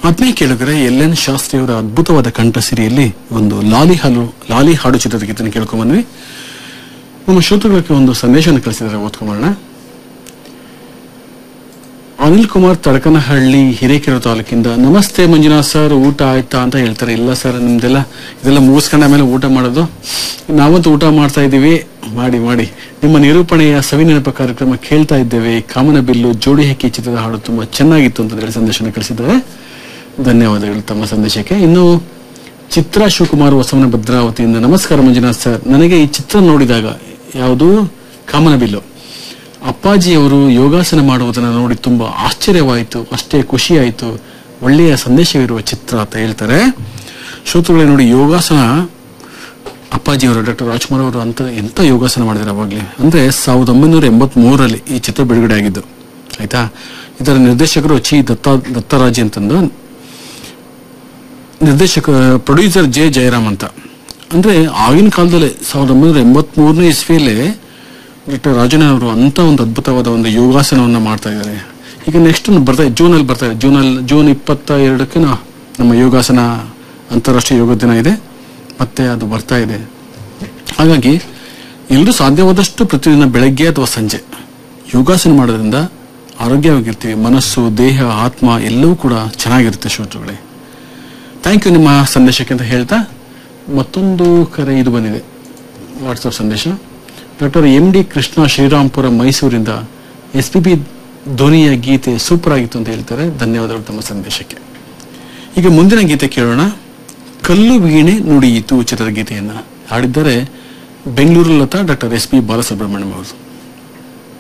ಆತ್ಮೀಯ ಕೇಳಿದರೆ L N ಶಾಸ್ತ್ರಿಯವರ ಅದ್ಭುತವಾದ ಕಂಠಸಿರಿಯಲ್ಲಿ ಒಂದು ಲಾಲಿ ಹಾಲು ಲಾಲಿ ಹಾಡು ಚಿತ್ರದ ಗೀತೆಯನ್ನು ಕೇಳ್ಕೊಂಬಂದ್ವಿ ನಮ್ಮ ಶ್ರೋತೃಗಳಿಗೆ ಒಂದು ಸಂದೇಶವನ್ನು ಕಳಿಸಿದ್ದಾರೆ ಓದ್ಕೊಂಬರೋಣ ಅನಿಲ್ ಕುಮಾರ್ ತಡಕನಹಳ್ಳಿ ಹಿರೇಕೆರೆ ತಾಲೂಕಿಂದ ನಮಸ್ತೆ ಮಂಜುನಾಥ್ ಸರ್ ಊಟ ಆಯ್ತಾ ಅಂತ ಹೇಳ್ತಾರೆ ಇಲ್ಲ ಸರ್ ನಿಮ್ದೆಲ್ಲ ಇದೆಲ್ಲ ಮುಗಿಸ್ಕೊಂಡ ಮೇಲೆ ಊಟ ಮಾಡೋದು ನಾವಂತೂ ಊಟ ಮಾಡ್ತಾ ಇದ್ದೀವಿ ಮಾಡಿ ಮಾಡಿ ನಿಮ್ಮ ನಿರೂಪಣೆಯ ಸವಿನೆನಪ ಕಾರ್ಯಕ್ರಮ ಕೇಳ್ತಾ ಇದ್ದೇವೆ ಕಾಮನ ಬಿಲ್ಲು ಜೋಡಿ ಹೆಕ್ಕಿ ಚಿತ್ರದ ಹಾಡು ತುಂಬಾ ಚೆನ್ನಾಗಿತ್ತು ಅಂತ ಹೇಳಿ ಸಂದೇಶನ ಕಳಿಸಿದ್ದಾರೆ ಧನ್ಯವಾದಗಳು ತಮ್ಮ ಸಂದೇಶಕ್ಕೆ ಇನ್ನು ಚಿತ್ರ ಶಿವಕುಮಾರ್ ಹೊಸವನ ಭದ್ರಾವತಿಯಿಂದ ನಮಸ್ಕಾರ ಮಂಜುನಾಥ್ ಸರ್ ನನಗೆ ಈ ಚಿತ್ರ ನೋಡಿದಾಗ ಯಾವುದು ಕಾಮನ ಬಿಲ್ಲು ಅಪ್ಪಾಜಿಯವರು ಯೋಗಾಸನ ಮಾಡುವುದನ್ನು ನೋಡಿ ತುಂಬಾ ಆಶ್ಚರ್ಯವಾಯಿತು ಅಷ್ಟೇ ಖುಷಿಯಾಯಿತು ಒಳ್ಳೆಯ ಸಂದೇಶವಿರುವ ಚಿತ್ರ ಅಂತ ಹೇಳ್ತಾರೆ ಶ್ರೋತೃಗಳೇ ನೋಡಿ ಯೋಗಾಸನ ಅಪ್ಪಾಜಿಯವರು ಡಾಕ್ಟರ್ ರಾಜ್ಕುಮಾರ್ ಅವರು ಅಂತ ಎಂತ ಯೋಗಾಸನ ಮಾಡಿದ್ದಾರೆ ಅವಾಗಲೇ ಅಂದ್ರೆ ಸಾವಿರದ ಒಂಬೈನೂರ ಎಂಬತ್ ಮೂರರಲ್ಲಿ ಈ ಚಿತ್ರ ಬಿಡುಗಡೆ ಆಗಿದ್ದು ಆಯ್ತಾ ಇದರ ನಿರ್ದೇಶಕರು ಚಿ ದತ್ತ ದತ್ತರಾಜ್ ಅಂತಂದು ನಿರ್ದೇಶಕ ಪ್ರೊಡ್ಯೂಸರ್ ಜೆ ಜಯರಾಮ್ ಅಂತ ಅಂದ್ರೆ ಆಗಿನ ಕಾಲದಲ್ಲಿ ಸಾವಿರದ ಒಂಬೈನೂರ ಎಂಬತ್ ಮೂರನೇ ಇಸ್ವಿಯಲ್ಲಿ ಡಾಕ್ಟರ್ ರಾಜಣ್ಣ ಅವರು ಅಂತ ಒಂದು ಅದ್ಭುತವಾದ ಒಂದು ಯೋಗಾಸನವನ್ನ ಮಾಡ್ತಾ ಇದ್ದಾರೆ ಈಗ ನೆಕ್ಸ್ಟ್ ಬರ್ತಾ ಜೂನ್ ಅಲ್ಲಿ ಬರ್ತಾ ಇದೆ ಜೂನ್ ಅಲ್ಲಿ ಜೂನ್ ಇಪ್ಪತ್ತ ಎರಡಕ್ಕೆ ನಾ- ನಮ್ಮ ಯೋಗಾಸನ ಅಂತಾರಾಷ್ಟ್ರೀಯ ಯೋಗ ದಿನ ಇದೆ ಮತ್ತೆ ಅದು ಬರ್ತಾ ಇದೆ ಹಾಗಾಗಿ ಎಲ್ಲರೂ ಸಾಧ್ಯವಾದಷ್ಟು ಪ್ರತಿದಿನ ಬೆಳಗ್ಗೆ ಅಥವಾ ಸಂಜೆ ಯೋಗಾಸನ ಮಾಡೋದ್ರಿಂದ ಆರೋಗ್ಯವಾಗಿರ್ತೀವಿ ಮನಸ್ಸು ದೇಹ ಆತ್ಮ ಎಲ್ಲವೂ ಕೂಡ ಚೆನ್ನಾಗಿರುತ್ತೆ ಶ್ರೋತೃಗಳೇ ಥ್ಯಾಂಕ್ ಯು ನಿಮ್ಮ ಸಂದೇಶಕ್ಕೆ ಅಂತ ಹೇಳ್ತಾ ಮತ್ತೊಂದು ಕರೆ ಇದು ಬಂದಿದೆ ವಾಟ್ಸಪ್ ಸಂದೇಶ doctor M D Krishna Srirampura ಮೈಸೂರಿಂದ ಎಸ್ ಪಿ ಬಿ ಧ್ವನಿಯ ಗೀತೆ ಸೂಪರ್ ಆಗಿತ್ತು ಅಂತ ಹೇಳ್ತಾರೆ ಧನ್ಯವಾದಗಳು ತಮ್ಮ ಸಂದೇಶಕ್ಕೆ ಈಗ ಮುಂದಿನ ಗೀತೆ ಕೇಳೋಣ ಕಲ್ಲು ವೀಣೆ ನುಡಿಯಿತು ಚಿತ್ರದ ಗೀತೆಯನ್ನ ಹಾಡಿದ್ದಾರೆ Bengaluru Lata doctor S P Balasubrahmanyam ಅವರು